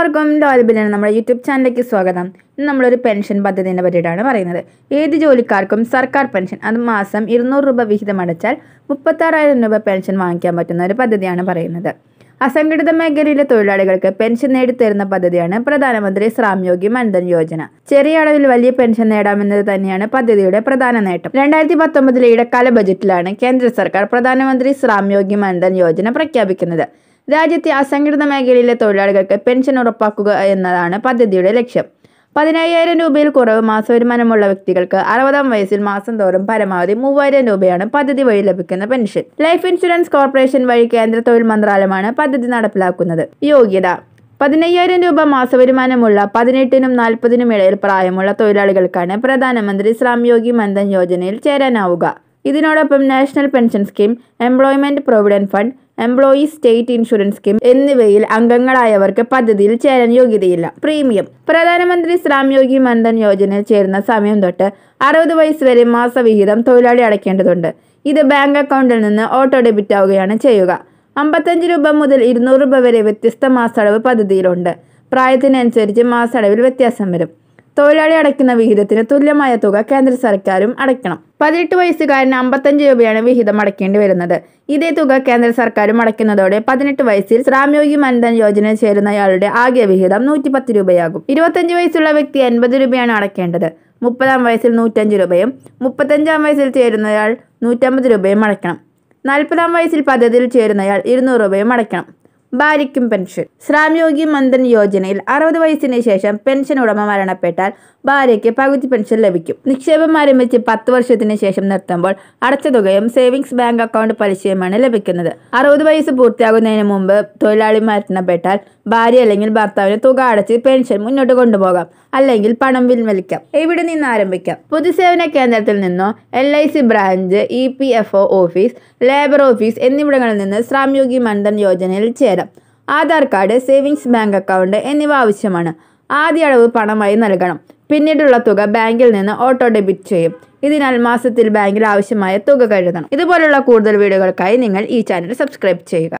എല്ലാവർക്കും ഡോൽബിലാണ് നമ്മുടെ യൂട്യൂബ് ചാനലിലേക്ക് സ്വാഗതം ഇന്ന് നമ്മളൊരു പെൻഷൻ പദ്ധതിനെ പറ്റിയിട്ടാണ് പറയുന്നത് ഏത് ജോലിക്കാർക്കും സർക്കാർ പെൻഷൻ അത് മാസം ഇരുന്നൂറ് രൂപ വിഹിതം അടച്ചാൽ മുപ്പത്താറായിരം രൂപ പെൻഷൻ വാങ്ങിക്കാൻ പറ്റുന്ന ഒരു പദ്ധതിയാണ് പറയുന്നത് അസംഘടിത മേഖലയിലെ തൊഴിലാളികൾക്ക് പെൻഷൻ നേടിത്തരുന്ന പദ്ധതിയാണ് പ്രധാനമന്ത്രി ശ്രാം യോഗി മൻധൻ യോജന ചെറിയ അളവിൽ വലിയ പെൻഷൻ നേടാമെന്നത് തന്നെയാണ് പദ്ധതിയുടെ പ്രധാന നേട്ടം രണ്ടായിരത്തി പത്തൊമ്പതിലെ ഇടക്കാല ബജറ്റിലാണ് കേന്ദ്ര സർക്കാർ പ്രധാനമന്ത്രി ശ്രാം യോഗി മൻധൻ യോജന പ്രഖ്യാപിക്കുന്നത് രാജ്യത്തെ അസംഘടിത മേഖലയിലെ തൊഴിലാളികൾക്ക് പെൻഷൻ ഉറപ്പാക്കുക എന്നതാണ് പദ്ധതിയുടെ ലക്ഷ്യം പതിനയ്യായിരം രൂപയിൽ കുറവ് മാസവരുമാനമുള്ള വ്യക്തികൾക്ക് അറുപതാം വയസ്സിൽ മാസം തോറും പരമാവധി മൂവായിരം രൂപയാണ് പദ്ധതി വഴി ലഭിക്കുന്ന പെൻഷൻ ലൈഫ് ഇൻഷുറൻസ് കോർപ്പറേഷൻ വഴി കേന്ദ്ര തൊഴിൽ മന്ത്രാലയമാണ് പദ്ധതി നടപ്പിലാക്കുന്നത് യോഗ്യത പതിനയ്യായിരം രൂപ മാസവരുമാനമുള്ള പതിനെട്ടിനും നാൽപ്പതിനും ഇടയിൽ പ്രായമുള്ള തൊഴിലാളികൾക്കാണ് പ്രധാനമന്ത്രി ശ്രാം യോഗി മൻധൻ യോജനയിൽ ചേരാനാവുക ഇതിനോടൊപ്പം national pension scheme employment provident fund employees state insurance scheme എന്നിവയിൽ അംഗങ്ങളായവർക്ക് പദ്ധതിയിൽ ചേരാൻ യോഗ്യതയില്ല പ്രീമിയം പ്രധാനമന്ത്രി ശ്രാം യോഗി മൻധൻ യോജനയിൽ ചേരുന്ന സമയം തൊട്ട് അറുപത് വയസ്സ് വരെ മാസവിഹിതം തൊഴിലാളി അടയ്ക്കേണ്ടതുണ്ട് ഇത് ബാങ്ക് അക്കൗണ്ടിൽ നിന്ന് ഓട്ടോ ഡെബിറ്റ് ആവുകയാണ് ചെയ്യുക അമ്പത്തഞ്ച് രൂപ മുതൽ ഇരുന്നൂറ് രൂപ വരെ വ്യത്യസ്ത മാസടവ് പദ്ധതിയിലുണ്ട് പ്രായത്തിനനുസരിച്ച് മാസടവിൽ വ്യത്യാസം വരും തൊഴിലാളി അടയ്ക്കുന്ന വിഹിതത്തിന് തുല്യമായ തുക കേന്ദ്ര സർക്കാരും അടയ്ക്കണം പതിനെട്ട് വയസ്സുകാരന് അമ്പത്തഞ്ച് രൂപയാണ് വിഹിതം അടയ്ക്കേണ്ടി വരുന്നത് ഇതേ തുക കേന്ദ്ര സർക്കാരും അടയ്ക്കുന്നതോടെ പതിനെട്ട് വയസ്സിൽ ശ്രാംയോഗി മൻധൻ യോജനയിൽ ചേരുന്നയാളുടെ ആകെ വിഹിതം നൂറ്റി പത്ത് രൂപയാകും ഇരുപത്തഞ്ച് വയസ്സുള്ള വ്യക്തി എൺപത് രൂപയാണ് അടയ്ക്കേണ്ടത് മുപ്പതാം വയസ്സിൽ നൂറ്റഞ്ച് രൂപയും മുപ്പത്തഞ്ചാം വയസ്സിൽ ചേരുന്നയാൾ നൂറ്റമ്പത് രൂപയും അടയ്ക്കണം നാൽപ്പതാം വയസ്സിൽ പദ്ധതിയിൽ ചേരുന്നയാൾ ഇരുന്നൂറ് രൂപയും അടയ്ക്കണം ഭാര്യയ്ക്കും പെൻഷൻ ശ്രാംയോഗി മന്ദൻ യോജനയിൽ അറുപത് വയസ്സിന് ശേഷം പെൻഷൻ ഉടമ മരണപ്പെട്ടാൽ ഭാര്യയ്ക്ക് പകുതി പെൻഷൻ ലഭിക്കും നിക്ഷേപം ആരംഭിച്ച് പത്ത് വർഷത്തിന് ശേഷം നിർത്തുമ്പോൾ അടച്ച തുകയും സേവിങ്സ് ബാങ്ക് അക്കൗണ്ട് പലിശയുമാണ് ലഭിക്കുന്നത് അറുപത് വയസ്സ് പൂർത്തിയാകുന്നതിന് മുമ്പ് തൊഴിലാളി മരണപ്പെട്ടാൽ ഭാര്യ അല്ലെങ്കിൽ ഭർത്താവിന് തുക അടച്ച് പെൻഷൻ മുന്നോട്ട് കൊണ്ടുപോകാം അല്ലെങ്കിൽ പണം പിൻവലിക്കാം എവിടെ നിന്ന് ആരംഭിക്കാം പൊതുസേവന കേന്ദ്രത്തിൽ നിന്നോ L I C branch E P F O office labour office എന്നിവിടങ്ങളിൽ നിന്ന് ശ്രാംയോഗി മൻധൻ യോജനയിൽ ചേരാം Aadhaar card savings bank account എന്നിവ ആവശ്യമാണ് ആദ്യ അളവ് പണമായി നൽകണം പിന്നീടുള്ള തുക ബാങ്കിൽ നിന്ന് ഓട്ടോ ഡെബിറ്റ് ചെയ്യും ഇതിനാൽ മാസത്തിൽ ബാങ്കിൽ ആവശ്യമായ തുക കരുതണം ഇതുപോലുള്ള കൂടുതൽ വീഡിയോകൾക്കായി നിങ്ങൾ ഈ ചാനൽ സബ്സ്ക്രൈബ് ചെയ്യുക